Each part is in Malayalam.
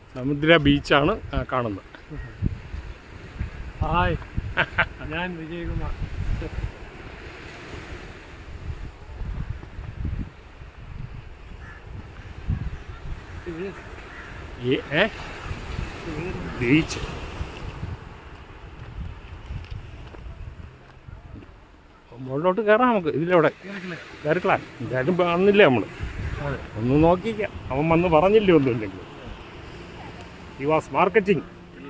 സമുദ്ര ബീച്ചാണ് ആ കാണുന്നത് ഹായ് ഞാൻ വിജയകുമാർ ഈ ഏ ബീച്ച് മുകളിലോട്ട് കയറാം നമുക്ക് ഇതിലൂടെ കയറിക്കളാൻ എന്തായാലും വന്നില്ലേ നമ്മൾ അതെ. ഒന്ന് നോക്കിക്കാം അവൻ വന്ന് പറഞ്ഞില്ലേ ഒന്നുമില്ലെങ്കിൽ ഈ വാസ് മാർക്കറ്റിംഗ്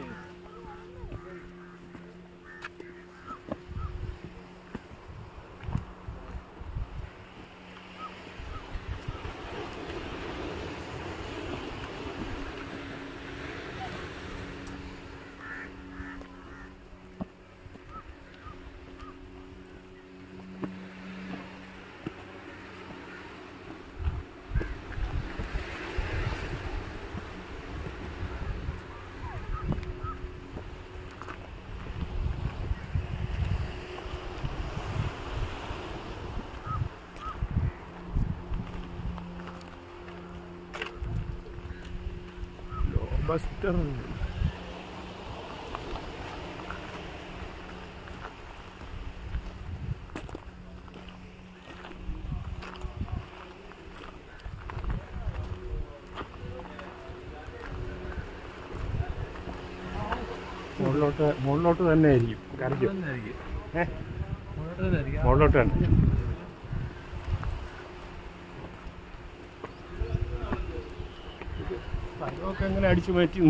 ബസ്റ്റർ മുകളിലോട്ട് മുകളിലോട്ട് തന്നെ ആയിരിക്കും കറിക്കും ഏ മുകളിലോട്ട് തന്നെ സ്ഥലമൊക്കെ എങ്ങനെ അടിച്ചു മാറ്റി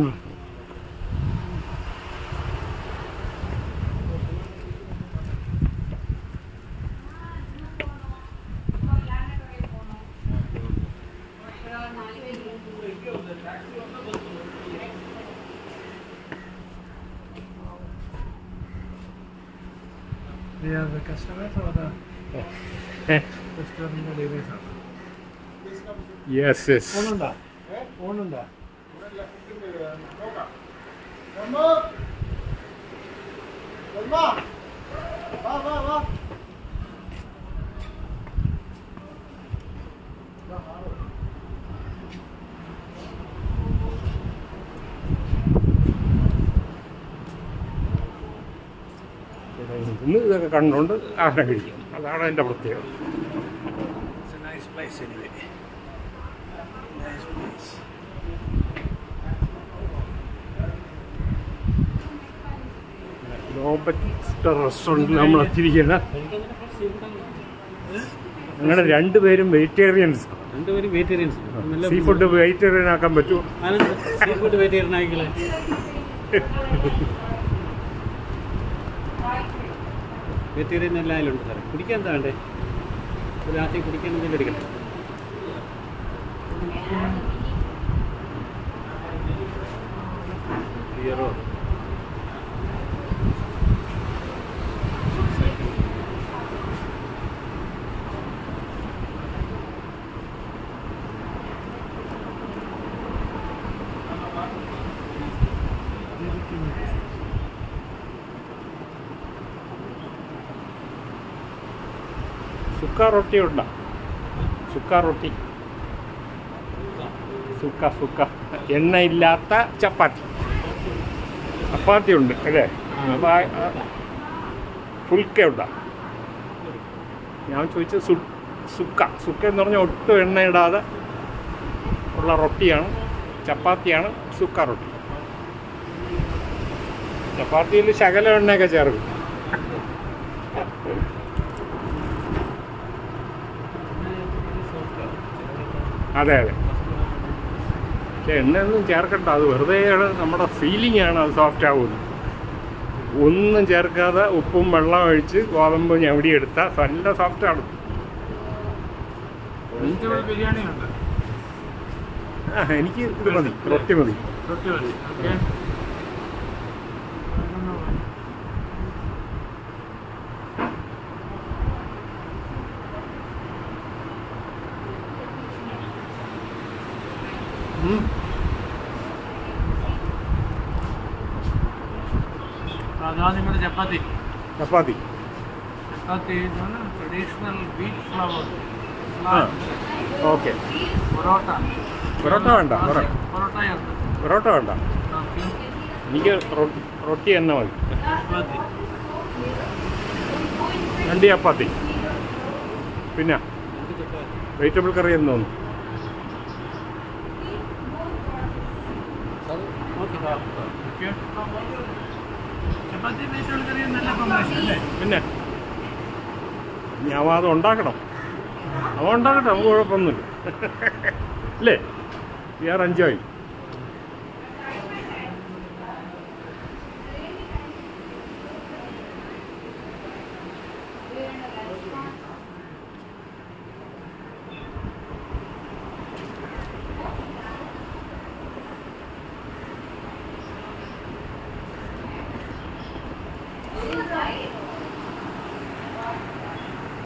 They are the customers or the restaurant deliveries ആണ് യെസ് യെസ് ഫോണുണ്ടോ ഫോണുണ്ടോ ഇന്ന് ഇതൊക്കെ കണ്ടുകൊണ്ട് ആഹാരം കഴിക്കും അതാണ് എൻ്റെ പ്രത്യേകത It's a nice place anyway. Nice place. ലോബറ്റ് റെസ്റ്റോറൻറ്റിൽ നമ്മൾ എത്തിയിരിക്കുകയാണ് അങ്ങനെ രണ്ടുപേരും വെജിറ്റേറിയൻസ് രണ്ടുപേരും വെജിറ്റേറിയൻസ് സീ ഫുഡ് വെജിറ്റേറിയൻ ആക്കാൻ പറ്റുമോ സീ ഫുഡ് വെജിറ്റേറിയൻ ആയിക്കളെ വെജിറ്റേറിയൻ എല്ലാം അതിലുണ്ട് സാറേ കുടിക്കാൻ എന്താ വേണ്ടേ ഒരു രാത്രി കുടിക്കാൻ എന്തെങ്കിലും എടുക്കട്ടെ ബിയറോ സുക്ക റൊട്ടി ഉണ്ടോ സുക്ക റൊട്ടി സുക്ക സുക്ക എണ്ണയില്ലാത്ത ചപ്പാത്തി ചപ്പാത്തി ഉണ്ട് അല്ലേ ഫുൽക്ക ഉണ്ടോ ഞാൻ ചോദിച്ചത് സു സുക്ക സുക്ക എന്ന് പറഞ്ഞാൽ ഒട്ടും എണ്ണയിടാതെ ഉള്ള റൊട്ടിയാണ് ചപ്പാത്തിയാണ് സുക്ക റൊട്ടി ചപ്പാത്തിയിൽ ശകല എണ്ണയൊക്കെ ചേർക്കും അതെ അതെ പക്ഷെ എണ്ണയൊന്നും ചേർക്കണ്ട അത് വെറുതെയാണ് നമ്മുടെ ഫീലിംഗ് ആണ് അത് സോഫ്റ്റ് ആവുന്നത് ഒന്നും ചേർക്കാതെ ഉപ്പും വെള്ളം ഒഴിച്ച് ഗോതമ്പ് ഞവടി എടുത്താൽ നല്ല സോഫ്റ്റ് ആണ് വെജിറ്റബിൾ ബിരിയാണി ഉണ്ട് ആ എനിക്ക് ഇത് മതി റൊട്ടി മതി റൊട്ടി മതി ഓക്കെ ഉം. അതാ നിങ്ങളുടെ chapati chapati chapati traditional wheat flour ആ ഓക്കെ പൊറോട്ട പൊറോട്ട വേണ്ട പൊറോട്ട പൊറോട്ടയുണ്ട് പൊറോട്ട വേണ്ട ഓക്കെ എനിക്ക് റൊ- റൊട്ടി തന്നെ മതി ചപ്പാത്തി രണ്ട് ചപ്പാത്തി പിന്നെ രണ്ട് ചപ്പാത്തി വെജിറ്റബിൾ കറി എന്ന് തോന്നുന്നു okay okay chapati vegetable curry നല്ല കോമ്പിനേഷൻ അല്ലേ പിന്നെ ഞാൻ അത് ഉണ്ടാക്കണം അവൻ ഉണ്ടാക്കട്ടെ നമുക്ക് കുഴപ്പമൊന്നുമില്ല അല്ലേ വി ആർ എൻജോയ്